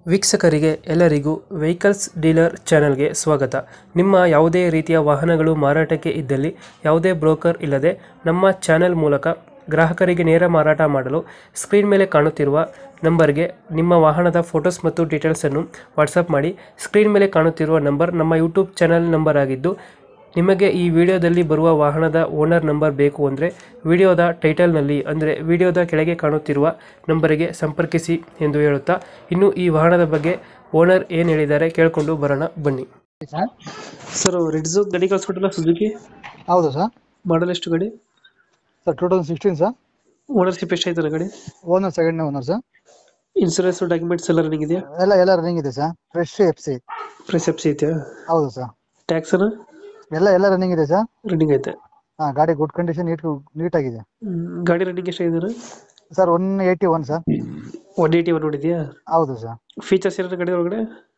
ವೀಕ್ಷಕರಿಗೆ ಎಲ್ಲರಿಗೂ vehicles dealer ಚಾನೆಲ್ಗೆ ಸ್ವಾಗತ ನಿಮ್ಮ ಯಾವುದೇ ರೀತಿಯ ವಾಹನಗಳು ಮಾರಾಟಕ್ಕೆ ಇದ್ದಲ್ಲಿ ಯಾವುದೇ ಬ್ರೋಕರ್ ಇಲ್ಲದೆ ನಮ್ಮ ಚಾನೆಲ್ ಮೂಲಕ ಗ್ರಾಹಕರಿಗೆ ನೇರ ಮಾರಾಟ ಮಾಡಲು ಸ್ಕ್ರೀನ್ ಮೇಲೆ ಕಾಣುತ್ತಿರುವ ನಂಬರ್ಗೆ ನಿಮ್ಮ ವಾಹನದ ಫೋಟೋಸ್ ಮತ್ತು ಡೀಟೇಲ್ಸನ್ನು ವಾಟ್ಸಪ್ ಮಾಡಿ ಸ್ಕ್ರೀನ್ ಮೇಲೆ ಕಾಣುತ್ತಿರುವ ನಂಬರ್ ನಮ್ಮ ಯೂಟ್ಯೂಬ್ ಚಾನೆಲ್ ನಂಬರ್ ಆಗಿದ್ದು ನಿಮಗೆ ಈ ವಿಡಿಯೋದಲ್ಲಿ ಬರುವ ವಾಹನದ ಓನರ್ ನಂಬರ್ ಬೇಕು ಅಂದರೆ ವಿಡಿಯೋದ ಟೈಟಲ್ನಲ್ಲಿ ಅಂದರೆ ವಿಡಿಯೋದ ಕೆಳಗೆ ಕಾಣುತ್ತಿರುವ ನಂಬರಿಗೆ ಸಂಪರ್ಕಿಸಿ ಎಂದು ಹೇಳುತ್ತಾ ಇನ್ನು ಈ ವಾಹನದ ಬಗ್ಗೆ ಓನರ್ ಏನು ಹೇಳಿದ್ದಾರೆ ಕೇಳಿಕೊಂಡು ಬರೋಣ ಬನ್ನಿ ಸರ್ ಸರ್ ರೆಡ್ ಝೋನ್ ಗಾಡಿ ಕಳ್ಸ್ಕೊಟ್ಟಿಲ್ಲ ಸುಜುಕಿ ಹೌದು ಸರ್ ಮಾಡಲ್ ಎಷ್ಟು ಗಾಡಿ sir two thousand sixteen sir ownership ಎಷ್ಟಾಯ್ತಲ್ಲ ಗಾಡಿ owner second owner sir insurance documents ಎಲ್ಲ ರನ್ನಿಂಗ್ ಇದೆಯಾ ಎಲ್ಲ ಎಲ್ಲ ರನ್ನಿಂಗ್ ಇದೆ sir fresh F C fresh FC ಐತೆ ಹೌದು ಸರ್ ಟ್ಯಾಕ್ಸ್ ಎಲ್ಲ ಎಲ್ಲ ರನ್ನಿಂಗ್ ಇದೆ ಸರ್ ರನ್ನಿಂಗ್ ಐತೆ ಹಾಂ ಗಾಡಿ ಗುಡ್ ಕಂಡೀಷನ್ ನೀಟ್ ನೀಟ್ ಆಗಿದೆ ಹ್ಮ್, ಗಾಡಿ ರನ್ನಿಂಗ್ ಎಷ್ಟಾಗಿದೆ sir one eighty one sir one eighty one ನೋಡಿದ್ಯಾ ಹೌದು ಸರ್ ಫೀಚರ್ಸ್ ಏನಾದ್ರು ಗಾಡಿ ಒಳಗಡೆ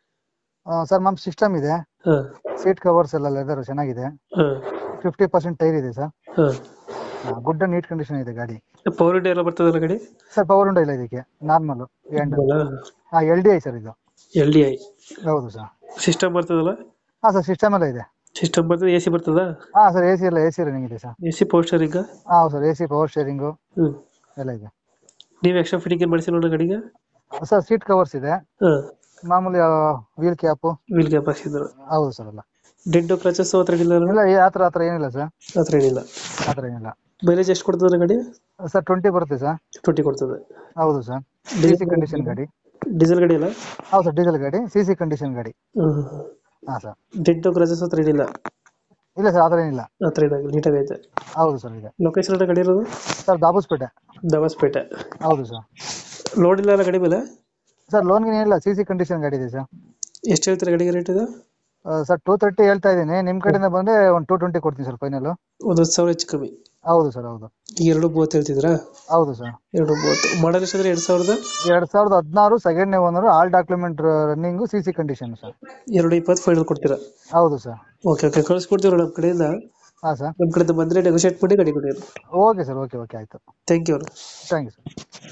ಸರ್ ಮ್ಯಾಮ್ ಸಿಸ್ಟಮ್ ಇದೆ ಹಾಂ ಸೀಟ್ ಕವರ್ಸ್ ಎಲ್ಲ ಲೆದರ್ ಚೆನ್ನಾಗಿದೆ ಹಾಂ ಫಿಫ್ಟಿ ಪರ್ಸೆಂಟ್ ಟೈರ್ ಇದೆ ಸರ್ ಹಾಂ ಗುಡ್ ಅಂಡ್ ನೀಟ್ ಕಂಡೀಷನ್ ಇದೆ ಗಾಡಿ ಪವರ್ ವಿಂಡೋ ಎಲ್ಲ ಬರ್ತದಲ್ಲ ಗಾಡಿ ಸರ್ ಪವರ್ ಉಂಡ ಇಲ್ಲ ಇದಕ್ಕೆ ನಾರ್ಮಲ್ ಹಾಂ ಎಲ್ ಡಿ ಐ ಸರ್ ಇದು ಎಲ್ ಡಿ ಐ ಹೌದು ಸರ್ ಸಿಸ್ಟಮ್ ಬರ್ತದಲ್ಲ ಹಾಂ ಸರ್ ಸಿಸ್ಟಮ್ ಎಲ್ಲ ಇದೆ ಸಿಸ್ಟಮ್ ಬರ್ತದೆ ಎ ಸಿ ಬರ್ತದ ಹಾಂ ಸರ್ ಎ ಸಿ ಎಲ್ಲ ಎ ಸಿ ರನ್ನಿಂಗ್ ಇದೆ ಸರ್ ಎ ಸಿ ಪೋಸ್ಟರಿಂಗ್ ಹಾಂ ಹೌದು sir A C power steering ಹ್ಮ್ ಎಲ್ಲ ಇದೆ ನೀವು ಎಕ್ಸ್ಟ್ರಾ ಫಿಟ್ಟಿಂಗ್ ಏನು ಮಾಡಿಸಿ ನೋಡೋ ಗಾಡಿಗೆ ಸರ್ ಸೀಟ್ ಕವರ್ಸ್ ಇದೆ ಹಾಂ ಮಾಮೂಲಿ ವೀಲ್ ಕ್ಯಾಪು ವೀಲ್ ಗ್ಯಾಪ್ ಹಾಕ್ಸಿದ್ರು ಹೌದು ಸರ್ ಎಲ್ಲ ಡೆಂಟು ಕ್ರಚಸ್ ಹತ್ರ ಏನಿಲ್ಲ ಇಲ್ಲ ಏ- ಆ ಥರ ಆ ಥರ ಏನಿಲ್ಲ ಸರ್ ಹತ್ರ ಏನಿಲ್ಲ ಆ ಥರ ಏನಿಲ್ಲ ಮೈಲೇಜ್ ಎಷ್ಟು ಕೊಡ್ತದೆ ಗಾಡಿ ಸರ್ ಟ್ವೆಂಟಿ ಬರುತ್ತೆ ಸರ್ ಟ್ವೆಂಟಿ ಕೊಡ್ತದೆ ಹೌದು ಸರ್ ಸಿ ಸಿ ಕಂಡೀಷನ್ ಗಾಡಿ ಡೀಸೆಲ್ ಗಾಡಿ ಅಲ್ಲ ಹೌದು ಸರ್ ಡೀಸೆಲ್ ಗಾಡಿ ಸಿ ಸಿ ಕಂಡೀಷನ್ ಗಾಡಿ ಹಾಂ ಸರ್ ಡೆಂಟು ಕ್ರಚಸ್ ಹತ್ರ ಏನಿಲ್ಲ ಇಲ್ಲ ಸರ್ ಆ ಥರ ಏನಿಲ್ಲ ಹತ್ರ ಏನಾಗಿಲ್ಲ ನೀಟಾಗಿ ಐತೆ ಹೌದು ಸರ್ ಇದೆ ಲೊಕೇಶನ್ ಗಾಡಿ ಇರೋದು ಸರ್ ದಾಬೂಸ್ಪೇಟೆ ದವಾಸ್ಪೇಟೆ ಹೌದು ಸರ್ ಲೋಡ್ ಇಲ್ಲ ಅಲ್ಲ ಗಾಡಿ ಮೇಲೆ ಸರ್ ಲೋನ್ಗೆ ಏನಿಲ್ಲ ಸಿ ಸಿ ಕಂಡೀಷನ್ ಗಾಡಿ ಇದೆ ಸರ್ ಎಷ್ಟು ಹೇಳ್ತೀರಾ ಗಾಡಿಗೆ ರೇಟ್ ಇದು ಸರ್ ಟೂ ತರ್ಟಿ ಹೇಳ್ತಾ ಇದ್ದೀನಿ ನಿಮ್ಮ ಕಡೆಯಿಂದ ಬಂದರೆ ಒಂದು ಟೂ ಟ್ವೆಂಟಿ ಕೊಡ್ತೀನಿ ಸರ್ ಫೈನಲ್ ಒಂದು ಹತ್ತು ಸಾವಿರ ಹೆಚ್ಚು ಕಮ್ಮಿ ಹೌದು ಸರ್ ಹೌದು ಈಗ ಎರಡು ಮೂವತ್ತು ಹೇಳ್ತಿದ್ರಾ ಹೌದು ಸರ್ ಎರಡು ಮೂವತ್ತು ಮಾಡಲ್ ಎಷ್ಟಾದ್ರೆ ಎರಡು ಸಾವಿರದ ಎರಡು ಸಾವಿರದ ಹದಿನಾರು ಸೆಕೆಂಡ್ನೇ owner all document running C C condition sir ಎರಡು ಇಪ್ಪತ್ತು ಫೈನಲ್ ಕೊಡ್ತೀರಾ ಹೌದು ಸರ್ ಓಕೆ ಓಕೆ ಕಳಿಸ್ಕೊಡ್ತೀವಿ ನಮ್ಮ ಕಡೆಯಿಂದ ಹಾಂ ಸರ್ ನಮ್ಮ ಕಡೆಯಿಂದ ಬಂದರೆ ನೆಗೋಷಿಯೇಟ್ ಮಾಡಿ ಗಾಡಿ ಕೊಡಿ ಓಕೆ ಸರ್ ಓಕೆ ಓಕೆ ಆಯಿತು thank you thank you sir